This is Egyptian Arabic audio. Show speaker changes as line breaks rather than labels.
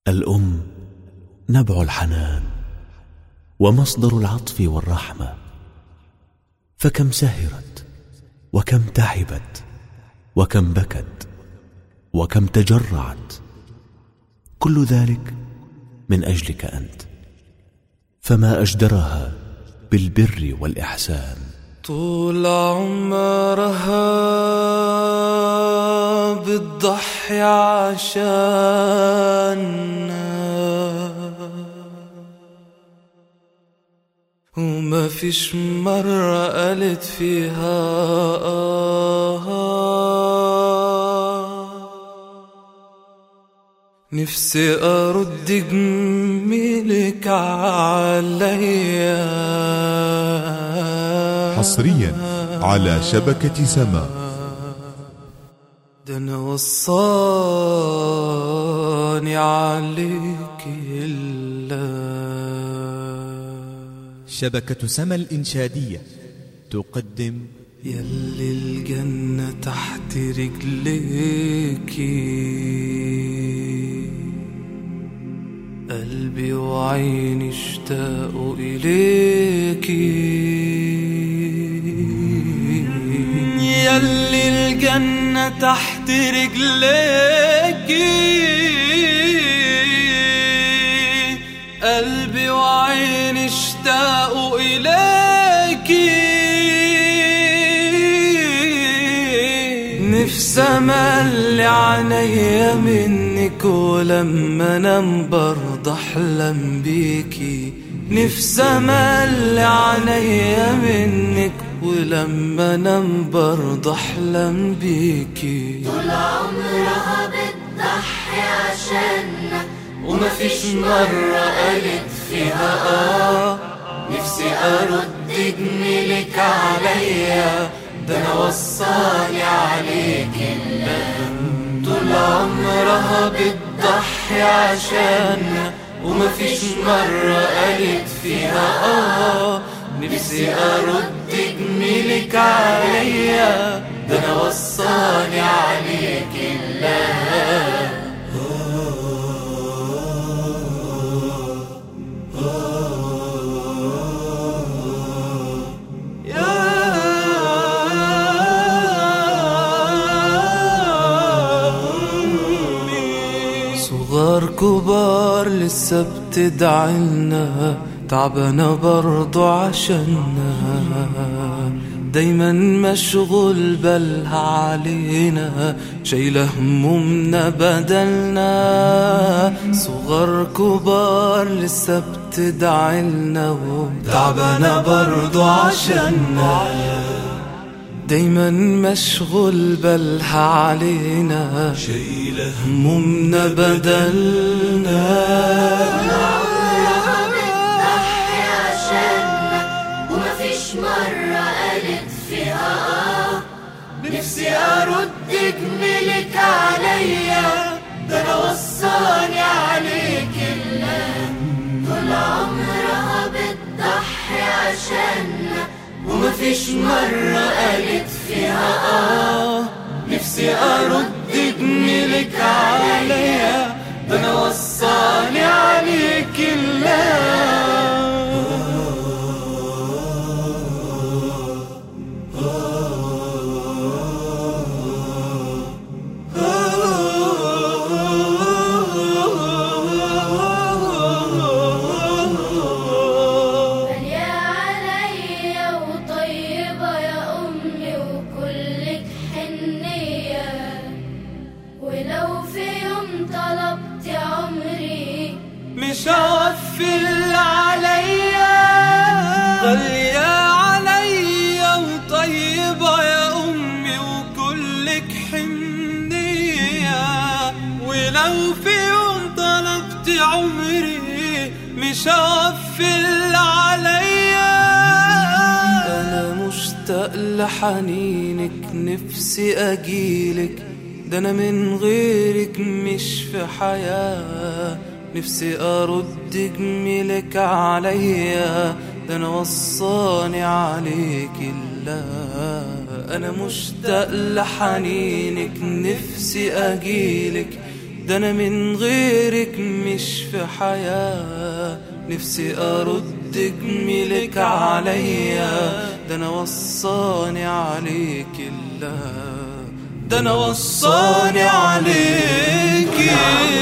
الأم نبع الحنان ومصدر العطف والرحمة فكم سهرت وكم تعبت وكم بكت وكم تجرعت كل ذلك من أجلك أنت فما أجدرها بالبر والإحسان
طول عمرها بتضحي عشاننا وما فيش مرة قالت فيها آه نفسي أرد جميلك عليا
حصريا على شبكة سما
ده أنا وصاني عليك الله
شبكة سما الإنشادية تقدم
يلي الجنة تحت رجليكي قلبي وعيني اشتاقوا إليكي يلي الجنة تحت رجليكي قلبي وعيني اشتاقوا إليكي نفسي أملي عينيا منك ولما انام برضه احلم بيكي نفسي أملي عينيا منك ولما انام برضه احلم بيكي
طول عمرها بتضحي عشاننا
ومفيش مرة قالت فيها آه نفسي أرد جميلك عليا ده أنا وصاني عليك الله طول عمرها بتضحي عشاننا ومفيش مرة قالت فيها آه نفسي أرد جميلك عليا ده أنا وصاني عليك الله صغار كبار لسه بتدعلنا تعبانة برضو عشاننا دايما مشغول بالها علينا شايلة همومنا بدلنا صغار كبار لسه بتدعلنا تعبانة برضو عشاننا دايما مشغول بالها علينا شايلة همومنا بدلنا
عمرها بتضحي عشاننا ومفيش مرة قالت فيها آه
نفسي أرد جميلك عليا ده أنا وصاني عليك الله
طول عمرها بتضحي عشاننا
ومفيش مرة قالت فيها آه نفسي أرد جميلك عليا ده أنا وصاني عليك الله
غالية عليا وطيبة يا أمي وكلك حنية ولو في يوم طلبت عمري
مش هوفي اللي عليا غالية عليا وطيبة يا أمي وكلك حنية ولو في يوم طلبت عمري مش هوفي اللي عليا أنا مشتاق لحنينك نفسي أجيلك ده أنا من غيرك مش في حياة نفسي أرد جميلك عليا ده أنا وصاني عليك الله أنا مشتاق لحنينك نفسي أجيلك ده أنا من غيرك جميلك مش في حياة نفسي أرد جميلك عليا ده أنا وصاني عليك الله ده أنا وصاني عليك